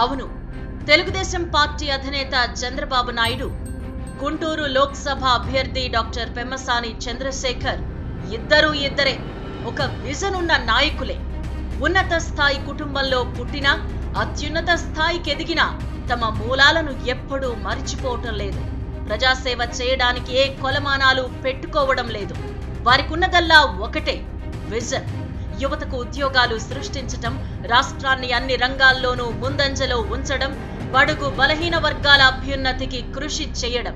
అవును తెలుగుదేశం పార్టీ అధినేత చంద్రబాబు నాయుడు గుంటూరు లోక్సభ అభ్యర్థి డాక్టర్ పెమ్మసాని చంద్రశేఖర్ ఇద్దరూ ఇద్దరే ఒక విజన్ ఉన్న నాయకులే ఉన్నత స్థాయి కుటుంబంలో పుట్టిన అత్యున్నత స్థాయికి ఎదిగిన తమ మూలాలను ఎప్పుడూ మరిచిపోవటం లేదు ప్రజాసేవ చేయడానికి ఏ కొలమానాలు పెట్టుకోవడం లేదు వారికున్నదల్లా ఒకటే విజన్ యువతకు ఉద్యోగాలు సృష్టించటం రాష్ట్రాన్ని అన్ని రంగాల్లోనూ ముందంజలో ఉంచడం బడుగు బలహీన వర్గాల అభ్యున్నతికి కృషి చేయడం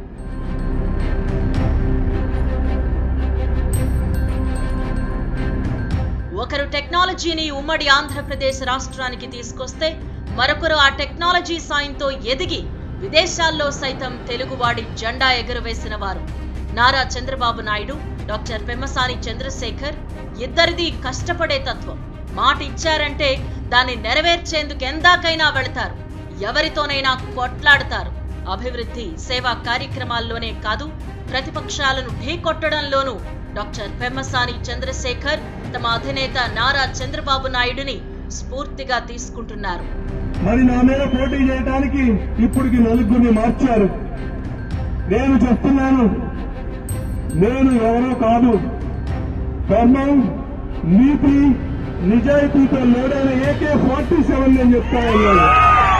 ఒకరు టెక్నాలజీని ఉమ్మడి ఆంధ్రప్రదేశ్ రాష్ట్రానికి తీసుకొస్తే మరొకరు ఆ టెక్నాలజీ సాయంతో ఎదిగి విదేశాల్లో సైతం తెలుగువాడి జెండా ఎగురవేసిన వారు నారా చంద్రబాబు నాయుడు డాక్టర్ పెమ్మసాని చంద్రశేఖర్ ఇద్దరిది కష్టపడే తత్వం మాట ఇచ్చారంటే దాన్ని నెరవేర్చేందుకు ఎందాకైనా వెళతారు ఎవరితోనైనా కొట్లాడతారు అభివృద్ధి సేవా కార్యక్రమాల్లోనే కాదు ప్రతిపక్షాలను ఢీకొట్టడంలోనూ డాక్టర్ పెమ్మసాని చంద్రశేఖర్ తమ అధినేత నారా చంద్రబాబు నాయుడుని స్ఫూర్తిగా తీసుకుంటున్నారు మరి నా మీద పోటీ చేయడానికి ఇప్పటికి నలుగురిని మార్చారు నేను చెప్తున్నాను నేను ఎవరో కాదు ధర్మం నీతి నిజాయితీతో లేడైన ఏకే ఫార్టీ సెవెన్ నేను చెప్తా ఉన్నాను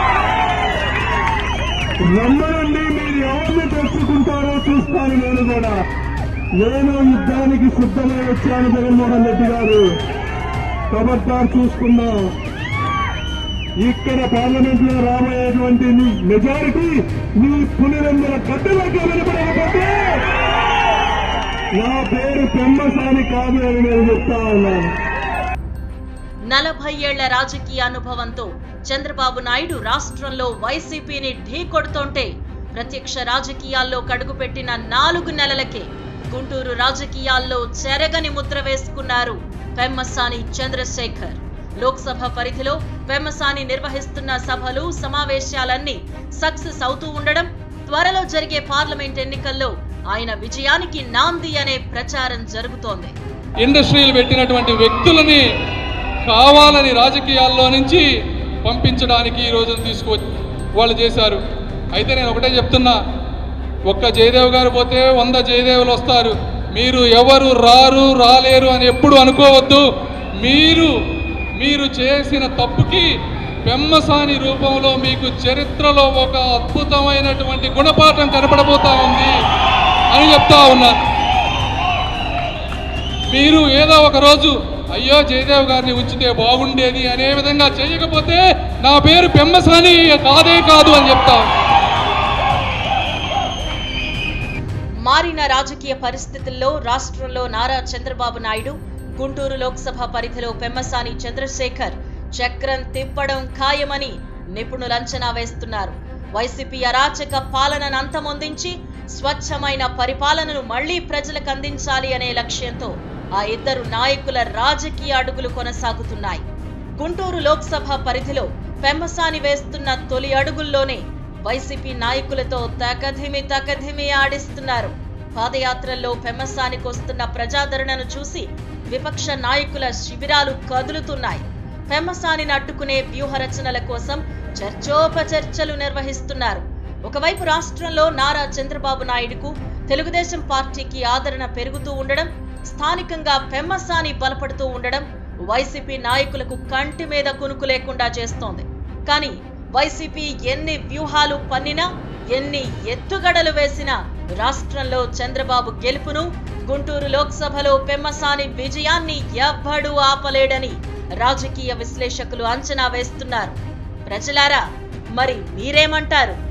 రమ్మనండి మీరు ఎవరిని తెచ్చుకుంటారో చూస్తాను నేను కూడా నేను యుద్ధానికి సిద్ధమై వచ్చాను జగన్మోహన్ రెడ్డి గారు ఖబర్దార్ చూసుకుందాం ఇక్కడ పార్లమెంట్ లో రాబోయేటువంటి నీ మెజారిటీ నీ పులిరంగుల కట్టెలకే వినపడకపోతే నా పేరు పెమ్మసాని కాదు అని నేను చెప్తా ఉన్నాను నలభై ఏళ్ల రాజకీయ అనుభవంతో చంద్రబాబు నాయుడు రాష్ట్రంలో వైసీపీని ఢీకొడుతోంటే ప్రత్యక్ష రాజకీయాల్లో కడుగుపెట్టిన నాలుగు నెలలకే గుంటూరు రాజకీయాల్లో చెరగని ముద్ర వేసుకున్నారు పెమ్మసాని చంద్రశేఖర్ లోక్సభ పరిధిలో పెమ్మసాని నిర్వహిస్తున్న సభలు సమావేశాలన్నీ సక్సెస్ అవుతూ ఉండడం త్వరలో జరిగే పార్లమెంట్ ఎన్నికల్లో ఆయన విజయానికి నాంది అనే ప్రచారం జరుగుతోంది ఇండస్ట్రీలు పెట్టినటువంటి వ్యక్తులని కావాలని రాజకీయాల్లో నుంచి పంపించడానికి ఈ రోజున తీసుకువచ్చి వాళ్ళు చేశారు అయితే నేను ఒకటే చెప్తున్నా ఒక్క జయదేవ్ గారు పోతే వంద జయదేవులు వస్తారు మీరు ఎవరు రారు రాలేరు అని ఎప్పుడు అనుకోవద్దు మీరు మీరు చేసిన తప్పుకి పెమ్మసాని రూపంలో మీకు చరిత్రలో ఒక అద్భుతమైనటువంటి గుణపాఠం కనపడబోతా ఉంది అని చెప్తా ఉన్నా మీరు ఏదో ఒక రోజు అయ్యో జయదేవ్ గారిని ఉంచితే బాగుండేది అనే విధంగా చేయకపోతే నా పేరు పెమ్మసాని కాదే కాదు అని చెప్తా మారిన రాజకీయ పరిస్థితుల్లో రాష్ట్రంలో నారా చంద్రబాబు నాయుడు గుంటూరు లోక్సభ పరిధిలో పెమ్మసాని చంద్రశేఖర్ చక్రం తిప్పడం ఖాయమని నిపుణులు అంచనా వేస్తున్నారు వైసీపీ అరాచక పాలనను అంతమొందించి స్వచ్ఛమైన పరిపాలనను మళ్లీ ప్రజలకు అందించాలి అనే లక్ష్యంతో ఆ ఇద్దరు నాయకుల రాజకీయ అడుగులు కొనసాగుతున్నాయి గుంటూరు లోక్సభ పరిధిలో పెమ్మసాని వేస్తున్న తొలి అడుగుల్లోనే వైసీపీ నాయకులతో తకధిమి తకధిమి ఆడిస్తున్నారు పాదయాత్రల్లో పెమ్మసానికి వస్తున్న ప్రజాదరణను చూసి విపక్ష నాయకుల శిబిరాలు కదులుతున్నాయి పెమ్మసానిని అడ్డుకునే వ్యూహ రచనల కోసం చర్చోపచర్చలు నిర్వహిస్తున్నారు ఒకవైపు రాష్ట్రంలో నారా చంద్రబాబు నాయుడుకు తెలుగుదేశం పార్టీకి ఆదరణ పెరుగుతూ ఉండడం స్థానికంగా పెమ్మసాని బలపడుతూ ఉండడం వైసీపీ నాయకులకు కంటి మీద కునుకు లేకుండా చేస్తోంది కానీ వైసీపీ ఎన్ని వ్యూహాలు పన్నినా ఎన్ని ఎత్తుగడలు వేసినా రాష్ట్రంలో చంద్రబాబు గెలుపును గుంటూరు లోక్సభలో పెమ్మసాని విజయాన్ని ఎవ్వడూ ఆపలేడని రాజకీయ విశ్లేషకులు అంచనా వేస్తున్నారు ప్రజలారా మరి మీరేమంటారు